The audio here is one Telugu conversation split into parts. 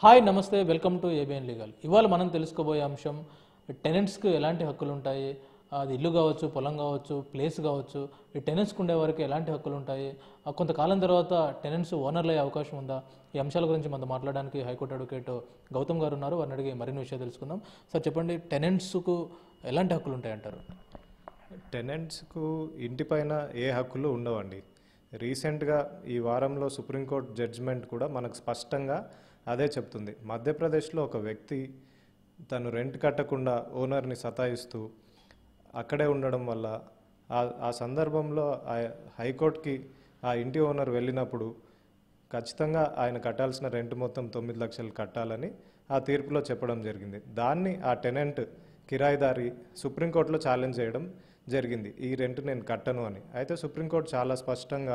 హాయ్ నమస్తే వెల్కమ్ టు ఏబిఎన్ లీగల్ ఇవాళ మనం తెలుసుకోబోయే అంశం టెనెంట్స్కి ఎలాంటి హక్కులు ఉంటాయి అది ఇల్లు కావచ్చు పొలం కావచ్చు ప్లేస్ కావచ్చు ఈ టెనెంట్స్కి ఉండే వారికి ఎలాంటి హక్కులు ఉంటాయి ఆ కొంతకాలం తర్వాత టెనెంట్స్ ఓనర్లు అయ్యే అవకాశం ఉందా ఈ అంశాల గురించి మనం మాట్లాడడానికి హైకోర్టు అడ్వకేట్ గౌతమ్ గారు ఉన్నారు వారిని అడిగి మరిన్ని విషయాలు తెలుసుకుందాం సార్ చెప్పండి టెనెంట్స్కు ఎలాంటి హక్కులు ఉంటాయి అంటారు టెనెంట్స్కు ఇంటిపైన ఏ హక్కులు ఉండవండి రీసెంట్గా ఈ వారంలో సుప్రీంకోర్టు జడ్జిమెంట్ కూడా మనకు స్పష్టంగా అదే చెప్తుంది మధ్యప్రదేశ్లో ఒక వ్యక్తి తను రెంట్ కట్టకుండా ఓనర్ని సతాయిస్తూ అక్కడే ఉండడం వల్ల ఆ ఆ సందర్భంలో ఆ హైకోర్టుకి ఆ ఇంటి ఓనర్ వెళ్ళినప్పుడు ఖచ్చితంగా ఆయన కట్టాల్సిన రెంట్ మొత్తం తొమ్మిది లక్షలు కట్టాలని ఆ తీర్పులో చెప్పడం జరిగింది దాన్ని ఆ టెనెంట్ కిరాయిదారి సుప్రీంకోర్టులో ఛాలెంజ్ చేయడం జరిగింది ఈ రెంట్ నేను కట్టను అని అయితే సుప్రీంకోర్టు చాలా స్పష్టంగా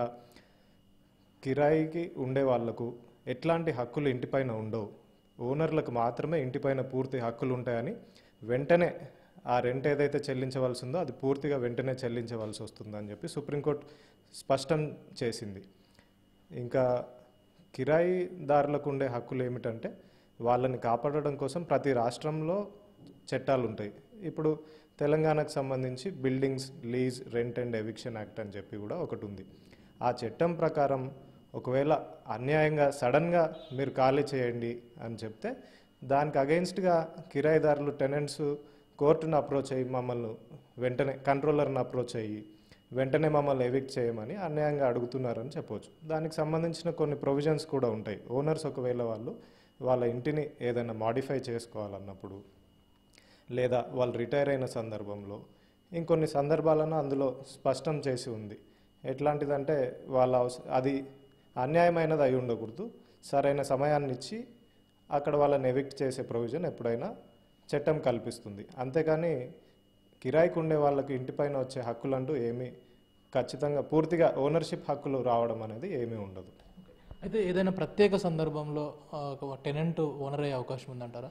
కిరాయికి ఉండే వాళ్లకు ఎట్లాంటి హక్కులు ఇంటిపైన ఉండవు ఓనర్లకు మాత్రమే ఇంటిపైన పూర్తి హక్కులు ఉంటాయని వెంటనే ఆ రెంట్ ఏదైతే చెల్లించవలసి ఉందో అది పూర్తిగా వెంటనే చెల్లించవలసి వస్తుందని చెప్పి సుప్రీంకోర్టు స్పష్టం చేసింది ఇంకా కిరాయిదారులకు ఉండే హక్కులు ఏమిటంటే వాళ్ళని కాపాడడం కోసం ప్రతి రాష్ట్రంలో చట్టాలు ఉంటాయి ఇప్పుడు తెలంగాణకు సంబంధించి buildings lease rent and eviction act అని చెప్పి కూడా ఒకటి ఉంది ఆ చట్టం ప్రకారం ఒకవేళ అన్యాయంగా సడన్గా మీరు ఖాళీ చేయండి అని చెప్తే దానికి అగెయిన్స్ట్గా కిరాయిదారులు టెనెంట్స్ కోర్టును అప్రోచ్ అయ్యి మమ్మల్ని వెంటనే కంట్రోలర్ని అప్రోచ్ అయ్యి వెంటనే మమ్మల్ని ఎవిక్ట్ చేయమని అన్యాయంగా అడుగుతున్నారని చెప్పవచ్చు దానికి సంబంధించిన కొన్ని ప్రొవిజన్స్ కూడా ఉంటాయి ఓనర్స్ ఒకవేళ వాళ్ళు వాళ్ళ ఇంటిని ఏదైనా మాడిఫై చేసుకోవాలన్నప్పుడు లేదా వాళ్ళు రిటైర్ అయిన సందర్భంలో ఇంకొన్ని సందర్భాలను అందులో స్పష్టం చేసి ఉంది ఎట్లాంటిదంటే వాళ్ళ అవస అది అన్యాయమైనది అయి ఉండకూడదు సరైన సమయాన్ని ఇచ్చి అక్కడ వాళ్ళని ఎవిక్ట్ చేసే ప్రొవిజన్ ఎప్పుడైనా చట్టం కల్పిస్తుంది అంతేకాని కిరాయికి ఉండే వాళ్ళకి ఇంటిపైన వచ్చే హక్కులు అంటూ ఏమీ ఖచ్చితంగా పూర్తిగా ఓనర్షిప్ హక్కులు రావడం అనేది ఏమీ ఉండదు అయితే ఏదైనా ప్రత్యేక సందర్భంలో టెనెంట్ ఓనర్ అయ్యే అవకాశం ఉందంటారా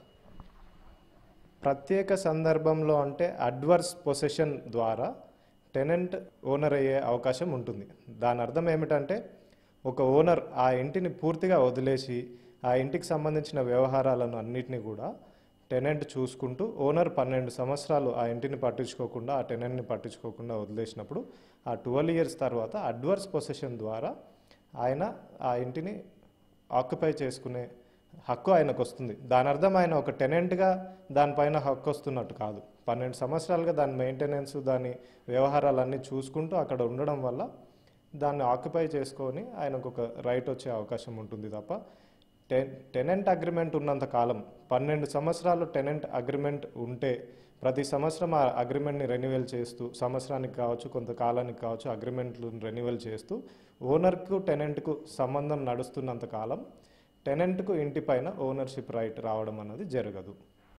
ప్రత్యేక సందర్భంలో అంటే అడ్వర్స్ పొసెషన్ ద్వారా టెనెంట్ ఓనర్ అయ్యే అవకాశం ఉంటుంది దాని అర్థం ఏమిటంటే ఒక ఓనర్ ఆ ఇంటిని పూర్తిగా వదిలేసి ఆ ఇంటికి సంబంధించిన వ్యవహారాలను అన్నిటినీ కూడా టెనెంట్ చూసుకుంటూ ఓనర్ పన్నెండు సంవత్సరాలు ఆ ఇంటిని పట్టించుకోకుండా ఆ టెనెంట్ని పట్టించుకోకుండా వదిలేసినప్పుడు ఆ ట్వెల్వ్ ఇయర్స్ తర్వాత అడ్వర్స్ పొసెషన్ ద్వారా ఆయన ఆ ఇంటిని ఆక్యుపై చేసుకునే హక్కు ఆయనకు వస్తుంది దాని అర్థం ఆయన ఒక టెనెంట్గా దానిపైన హక్కు వస్తున్నట్టు కాదు పన్నెండు సంవత్సరాలుగా దాని మెయింటెనెన్స్ దాని వ్యవహారాలన్నీ చూసుకుంటూ అక్కడ ఉండడం వల్ల దాన్ని ఆక్యుపై చేసుకొని ఆయనకు ఒక రైట్ వచ్చే అవకాశం ఉంటుంది తప్ప టె టెనెంట్ అగ్రిమెంట్ ఉన్నంత కాలం పన్నెండు సంవత్సరాలు టెనెంట్ అగ్రిమెంట్ ఉంటే ప్రతి సంవత్సరం ఆ అగ్రిమెంట్ని రెన్యువల్ చేస్తూ సంవత్సరానికి కావచ్చు కొంతకాలానికి కావచ్చు అగ్రిమెంట్లు రెన్యువల్ చేస్తూ ఓనర్కు టెనెంట్కు సంబంధం నడుస్తున్నంత కాలం టెనెంట్కు ఇంటిపైన ఓనర్షిప్ రైట్ రావడం అన్నది జరగదు